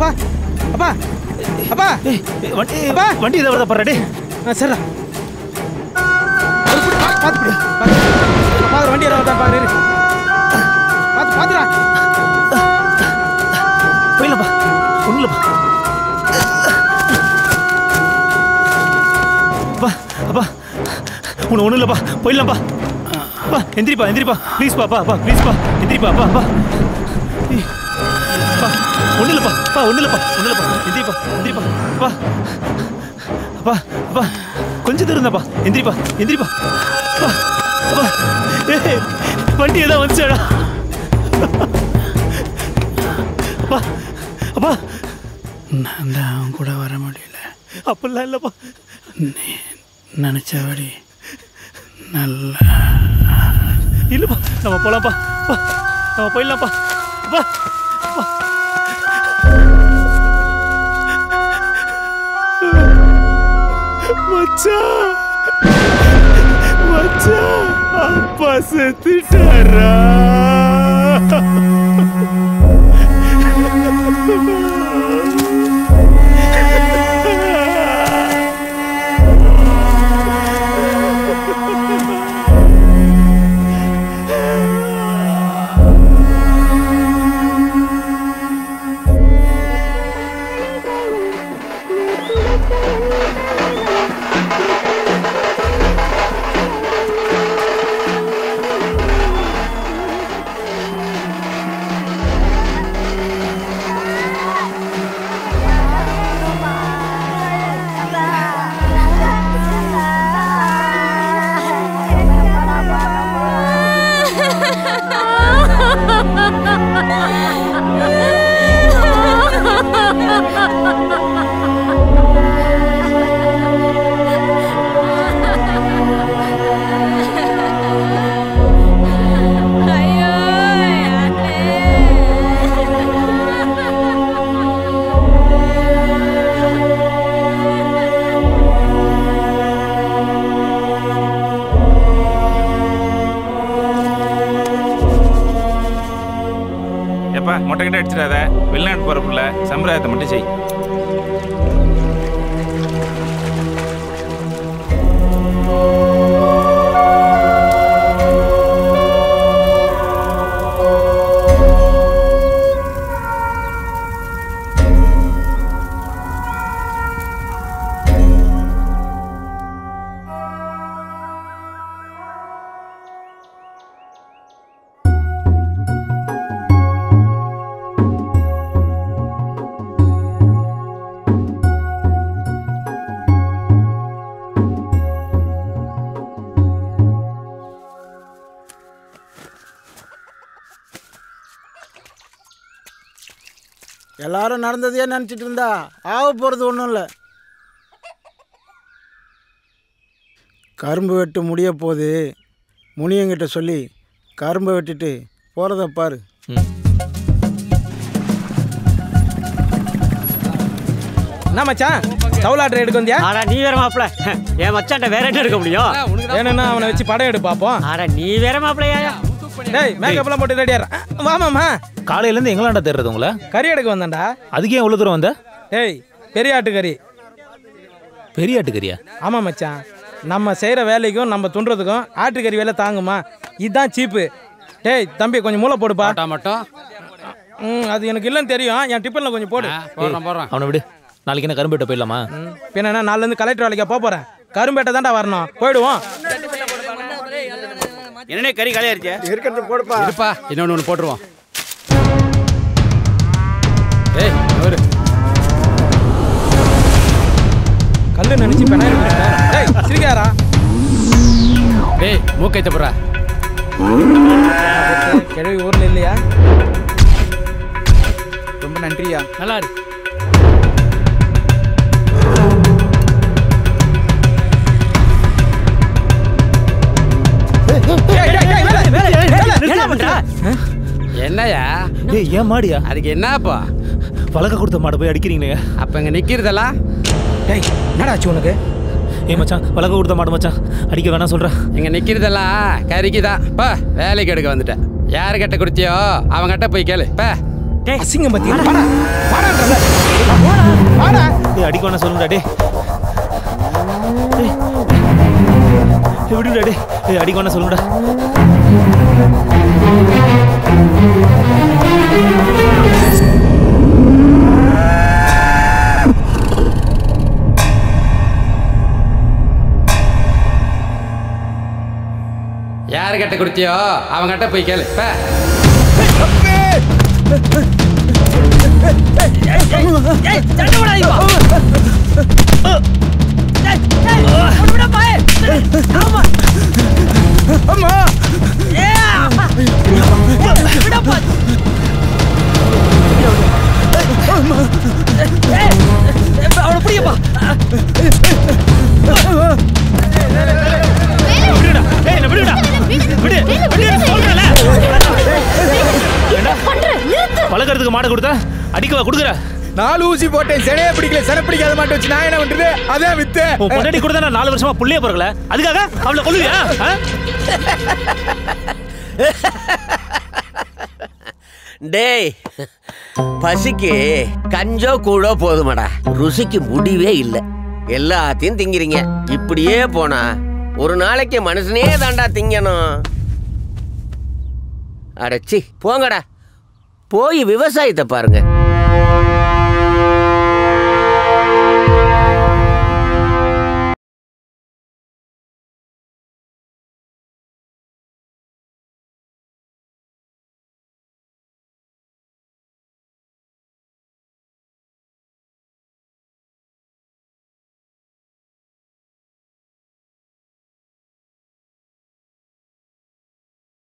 அப்பா அப்பா அப்பா வண்டி அப்பா. வண்டி இதை வருதா பாரு டேய் ஆ சரிடா ஒரு புடி, பா- பாத்து பிடி பாத்து வண்டி ஏறாம தான் பாரு இரு. பாத்து பாத்துடா போயிடலாம்ப்பா ஒன்றும் இல்லைப்பா அப்பா அப்பா உன்னை ஒன்றும் இல்லைப்பா போயிடலாம்ப்பா அப்பா எந்திரிப்பா எந்திரிப்பா ப்ளீஸ்ப்பா அப்பா அப்பா ப்ளீஸ்ப்பா எந்திரிப்பா அப்பா அப்பா ஏய், அப்பா ஒன்றும் இல்லைப்பா அப்பா ஒன்றும் இல்லைப்பா ஒன்றும் இல்லைப்பா எந்திரிப்பா எந்திரிப்பா அப்பா அப்பா அப்பா கொஞ்சம் திருந்தப்பா எந்திரிப்பா எந்திரிப்பா அப்பா அப்பா ஏய் வண்டி ஏதாவது வந்துச்சாடா அப்பா அப்பா நான் தான் அவன் கூட வர முடியல அப்படிலாம் இல்லைப்பா நீ நினச்சபடி நல்லா இல்லைப்பா நம்ம போலாம்ப்பா அப்பா, நம்ம போயிடலாம்ப்பா அப்பா அப்பா. மச்சான் மச்சான் அப்பா செத்துட்டாரா எப்பா மொட்டை கிட்ட அடிச்சிடாத வெளிநாட்டு போற புள்ள சம்பிரதாயத்தை மட்டும் செய் எல்லாரும் நடந்ததையே நினச்சிட்டு இருந்தா ஆக போகிறது ஒன்றும் இல்லை கரும்பு வெட்டு முடிய போது முனியங்கிட்ட சொல்லி கரும்பை வெட்டிட்டு போகிறத பாரு என்ன மச்சான் தவுல் ஆர்டர் எடுக்க வந்தியா ஆடா நீ வேற மாப்பிள என் மச்சான்ட்ட வேற என்ன எடுக்க முடியும் வேணும்னா அவனை வச்சு படம் எடு பார்ப்போம் ஆடா நீ வேற மாப்பிளையா டேய் மேக்கப்லாம் போட்டு ரெடியா வாமாம்மா காலையிலேருந்து எங்களாண்டா தேடுறது உங்களை கறி எடுக்க வந்தேன்டா அதுக்கே எவ்வளோ தூரம் வந்த டேய் பெரிய ஆட்டு கறி பெரிய ஆட்டுக்கறியா ஆமாம் மச்சான் நம்ம செய்கிற வேலைக்கும் நம்ம துண்டுறதுக்கும் ஆட்டுக்கறி வேலை தாங்குமா இதுதான் சீப்பு டேய் தம்பி கொஞ்சம் மூளை போடுப்பா மட்டும் ம் அது எனக்கு இல்லைன்னு தெரியும் என் டிஃபனில் கொஞ்சம் போடு போடுறேன் போடுறேன் அவனை விடு நாளைக்கு என்ன கரும்பேட்டை போயிடலாமா ம், பின்ன என்ன நாலுலேருந்து கலெக்டர் வேலைக்கா போக போகிறேன் கரும்பேட்டை தான்டா வரணும் போயிடுவோம் என்னனே கறி காலியாயிருச்சு இருக்கிறது போடுப்பா இருப்பா இன்னொன்று ஒன்று போட்டுருவோம் ஏய் ஒரு கல்லு நினச்சி பெண்ணாயிரம் டேய் சிரிக்காரா டேய் மூக்கை தப்புறா கிழவி ஊரில் இல்லையா ரொம்ப நன்றியா நல்லா இருக்கு என்ன பண்ற என்னய்யா ஏய் ஏன் மாடியா அதுக்கு என்னப்பா பழக்க கொடுத்த மாடை போய் அடிக்கிறீங்களே அப்ப இங்க நிக்கிறதெல்லாம் டேய் என்னடா ஆச்சு உனக்கு ஏய் மச்சான் பழக்க கொடுத்த மாடு மச்சான் அடிக்க வேணாம் சொல்கிறேன் இங்க நிக்கிறதெல்லாம் கறிக்கு தான் பா வேலைக்கு எடுக்க வந்துட்டேன் யாரு கிட்ட குடிச்சியோ அவங்கிட்ட போய் கேளு பா அசிங்கம் பத்தி வாடா வாடான்றல அடிக்க வேணா சொல்லுங்கடா யாரு கிட்ட கொடுத்தியோ அவங்ககிட்ட போய் கேளு பே. விடுடா ஏய் என்ன விடுடா விடு விடு சொல்றல பழக்கிறதுக்கு மாடை கொடுத்தா அடிக்கவா கொடுக்குற நாலு ஊசி போட்டேன் சினைய பிடிக்கல சினை பிடிக்காத மாட்டேன் வச்சு நான் என்ன பண்றது அதான் வித்து உன் பொண்டாட்டி கூட நான் நாலு வருஷமா புள்ளைய பிறக்கல அதுக்காக அவளை கொல்லுவியா ஆ? டேய் பசிக்கு கஞ்சோ கூழோ போதுமாடா ருசிக்கு முடிவே இல்லை எல்லாத்தையும் திங்கிறீங்க இப்படியே போனா ஒரு நாளைக்கு மனுஷனே தாண்டா திங்கணும் அடச்சி போங்கடா போய் விவசாயத்தை பாருங்க